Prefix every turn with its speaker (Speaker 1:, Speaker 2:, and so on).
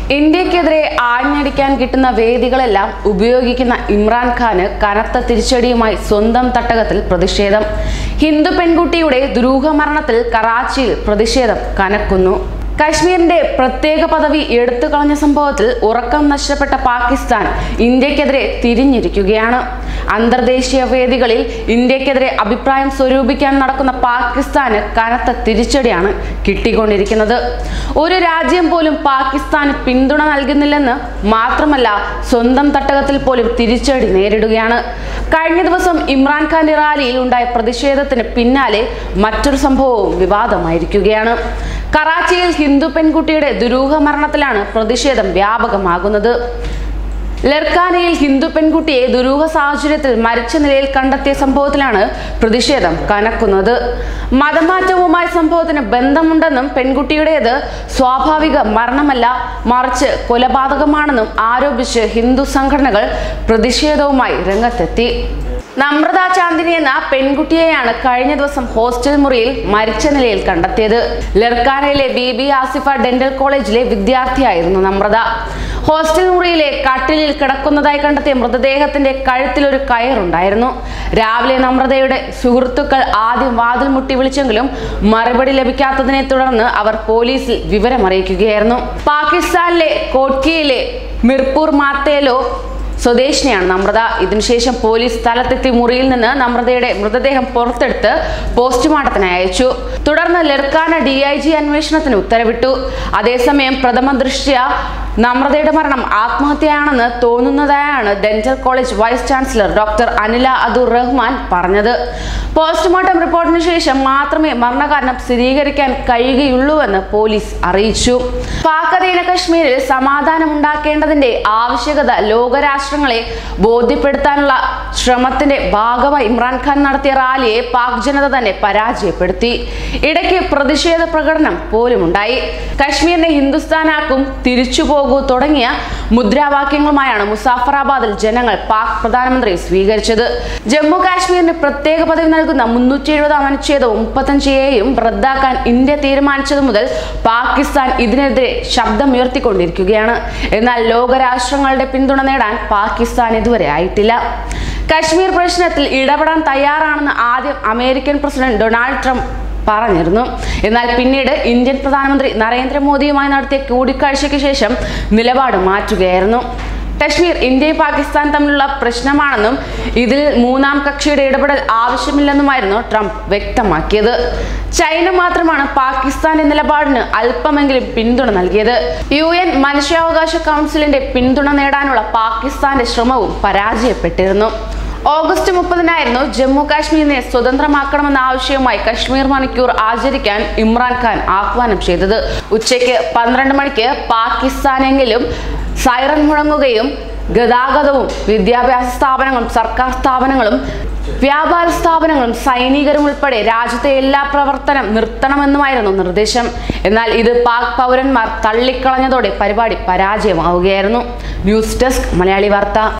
Speaker 1: ഇന്ത്യക്കെതിരെ ആഞ്ഞടിക്കാൻ കിട്ടുന്ന വേദികളെല്ലാം ഉപയോഗിക്കുന്ന ഇമ്രാൻഖാന് കനത്ത തിരിച്ചടിയുമായി സ്വന്തം തട്ടകത്തിൽ പ്രതിഷേധം ഹിന്ദു പെൺകുട്ടിയുടെ ദുരൂഹമരണത്തിൽ കറാച്ചിയിൽ പ്രതിഷേധം കനക്കുന്നു കശ്മീരിന്റെ പ്രത്യേക പദവി എടുത്തു കളഞ്ഞ സംഭവത്തിൽ ഉറക്കം നഷ്ടപ്പെട്ട പാകിസ്ഥാൻ ഇന്ത്യക്കെതിരെ തിരിഞ്ഞിരിക്കുകയാണ് അന്തർദേശീയ വേദികളിൽ ഇന്ത്യക്കെതിരെ അഭിപ്രായം സ്വരൂപിക്കാൻ നടക്കുന്ന പാകിസ്ഥാന് കനത്ത തിരിച്ചടിയാണ് കിട്ടിക്കൊണ്ടിരിക്കുന്നത് ഒരു രാജ്യം പോലും പാകിസ്ഥാന് പിന്തുണ നൽകുന്നില്ലെന്ന് മാത്രമല്ല സ്വന്തം തട്ടകത്തിൽ പോലും തിരിച്ചടി നേരിടുകയാണ് കഴിഞ്ഞ ദിവസം ഇമ്രാൻഖാന്റെ റാലിയിൽ ഉണ്ടായ പ്രതിഷേധത്തിന് പിന്നാലെ മറ്റൊരു സംഭവവും വിവാദമായിരിക്കുകയാണ് കറാച്ചിയിൽ ഹിന്ദു പെൺകുട്ടിയുടെ ദുരൂഹ മരണത്തിലാണ് പ്രതിഷേധം വ്യാപകമാകുന്നത് ലർക്കാനയിൽ ഹിന്ദു പെൺകുട്ടിയെ ദുരൂഹ സാഹചര്യത്തിൽ മരിച്ച നിലയിൽ കണ്ടെത്തിയ സംഭവത്തിലാണ് പ്രതിഷേധം കനക്കുന്നത് മതമാറ്റവുമായി സംഭവത്തിന് ബന്ധമുണ്ടെന്നും പെൺകുട്ടിയുടേത് സ്വാഭാവിക മരണമല്ല മറിച്ച് കൊലപാതകമാണെന്നും ആരോപിച്ച് ഹിന്ദു സംഘടനകൾ പ്രതിഷേധവുമായി രംഗത്തെത്തി നമ്രത ചാന്ദിനി എന്ന പെൺകുട്ടിയെയാണ് കഴിഞ്ഞ ദിവസം ഹോസ്റ്റൽ മുറിയിൽ മരിച്ച നിലയിൽ കണ്ടെത്തിയത് ലർക്കാനയിലെ ബി ബി ആസിഫ ഡെന്റൽ കോളേജിലെ വിദ്യാർത്ഥിയായിരുന്നു നമ്രത ഹോസ്റ്റൽ മുറിയിലെ കട്ടിലിൽ കിടക്കുന്നതായി കണ്ടെത്തിയ മൃതദേഹത്തിന്റെ കഴുത്തിൽ ഒരു കയറുണ്ടായിരുന്നു രാവിലെ നമ്രതയുടെ സുഹൃത്തുക്കൾ ആദ്യം വാതിൽ മുട്ടി വിളിച്ചെങ്കിലും മറുപടി ലഭിക്കാത്തതിനെ തുടർന്ന് അവർ പോലീസിൽ വിവരമറിയിക്കുകയായിരുന്നു പാകിസ്ഥാനിലെ കോട്കിയിലെ മിർപൂർ മാത്തേലോ സ്വദേശിനിയാണ് നമ്രത ഇതിനുശേഷം പോലീസ് സ്ഥലത്തെത്തി മുറിയിൽ നിന്ന് നമ്രതയുടെ മൃതദേഹം പുറത്തെടുത്ത് പോസ്റ്റ്മോർട്ടത്തിന് അയച്ചു തുടർന്ന് ലർക്കാന ഡി ഐ ജി അന്വേഷണത്തിന് ഉത്തരവിട്ടു അതേസമയം പ്രഥമ ദൃഷ്ട്യ നമ്രതയുടെ മരണം ആത്മഹത്യയാണെന്ന് തോന്നുന്നതായാണ് dental college vice chancellor doctor Anila Attaur Rahman പറഞ്ഞത് പോസ്റ്റ്മോർട്ടം റിപ്പോർട്ടിന് ശേഷം മാത്രമേ മരണകാരണം സ്ഥിരീകരിക്കാൻ കഴിയുകയുള്ളൂവെന്ന് പോലീസ് അറിയിച്ചു പാക് അധീന കശ്മീരിൽ സമാധാനമുണ്ടാക്കേണ്ടതിന്റെ ആവശ്യകത ലോകരാഷ്ട്രങ്ങളെ ബോധ്യപ്പെടുത്താനുള്ള ശ്രമത്തിന്റെ ഭാഗമായി ഇമ്രാൻഖാൻ നടത്തിയ റാലിയെ പാക് ജനത തന്നെ പരാജയപ്പെടുത്തി ഇടയ്ക്ക് പ്രതിഷേധ പ്രകടനം പോലുമുണ്ടായി കശ്മീരിനെ ഹിന്ദുസ്ഥാനാക്കും തിരിച്ചു പോകൂ തുടങ്ങിയ മുദ്രാവാക്യങ്ങളുമായാണ് മുസാഫറാബാദിൽ ജനങ്ങൾ പാക് പ്രധാനമന്ത്രി സ്വീകരിച്ചത് ജമ്മു കാശ്മീരിന് പ്രത്യേക പദവി നൽകുന്ന മുന്നൂറ്റി എഴുപതാം അനുച്ഛേദവും മുപ്പത്തഞ്ച് എയും റദ്ദാക്കാൻ ഇന്ത്യ തീരുമാനിച്ചതു മുതൽ പാകിസ്ഥാൻ ഇതിനെതിരെ ശബ്ദമുയർത്തിക്കൊണ്ടിരിക്കുകയാണ് എന്നാൽ ലോകരാഷ്ട്രങ്ങളുടെ പിന്തുണ നേടാൻ പാകിസ്ഥാൻ ഇതുവരെ ആയിട്ടില്ല കശ്മീർ പ്രശ്നത്തിൽ ഇടപെടാൻ തയ്യാറാണെന്ന് ആദ്യം അമേരിക്കൻ പ്രസിഡന്റ് ഡൊണാൾഡ് ട്രംപ് പറഞ്ഞിരുന്നു എന്നാൽ പിന്നീട് ഇന്ത്യൻ പ്രധാനമന്ത്രി നരേന്ദ്രമോദിയുമായി നടത്തിയ കൂടിക്കാഴ്ചയ്ക്ക് ശേഷം നിലപാട് മാറ്റുകയായിരുന്നു കശ്മീർ ഇന്ത്യയും പാകിസ്ഥാൻ തമ്മിലുള്ള പ്രശ്നമാണെന്നും ഇതിൽ മൂന്നാം കക്ഷിയുടെ ഇടപെടൽ ആവശ്യമില്ലെന്നുമായിരുന്നു ട്രംപ് വ്യക്തമാക്കിയത് ചൈന മാത്രമാണ് പാകിസ്ഥാന്റെ നിലപാടിന് അല്പമെങ്കിലും പിന്തുണ നൽകിയത് യു എൻ മനുഷ്യാവകാശ കൗൺസിലിന്റെ പിന്തുണ നേടാനുള്ള പാകിസ്ഥാന്റെ ശ്രമവും പരാജയപ്പെട്ടിരുന്നു ഓഗസ്റ്റ് മുപ്പതിനായിരുന്നു ജമ്മു കാശ്മീരിനെ സ്വതന്ത്രമാക്കണമെന്ന ആവശ്യവുമായി കശ്മീർ മണിക്കൂർ ആചരിക്കാൻ ഇമ്രാൻഖാൻ ആഹ്വാനം ചെയ്തത് ഉച്ചയ്ക്ക് പന്ത്രണ്ട് മണിക്ക് പാകിസ്ഥാനെങ്കിലും സൈറൻ മുഴങ്ങുകയും ഗതാഗതവും വിദ്യാഭ്യാസ സ്ഥാപനങ്ങളും സർക്കാർ സ്ഥാപനങ്ങളും വ്യാപാര സ്ഥാപനങ്ങളും സൈനികരും ഉൾപ്പെടെ രാജ്യത്തെ എല്ലാ പ്രവർത്തനം നിർത്തണമെന്നുമായിരുന്നു നിർദ്ദേശം എന്നാൽ ഇത് പാക് പൗരന്മാർ തള്ളിക്കളഞ്ഞതോടെ പരിപാടി പരാജയമാവുകയായിരുന്നു ന്യൂസ് ഡെസ്ക് മലയാളി വാർത്ത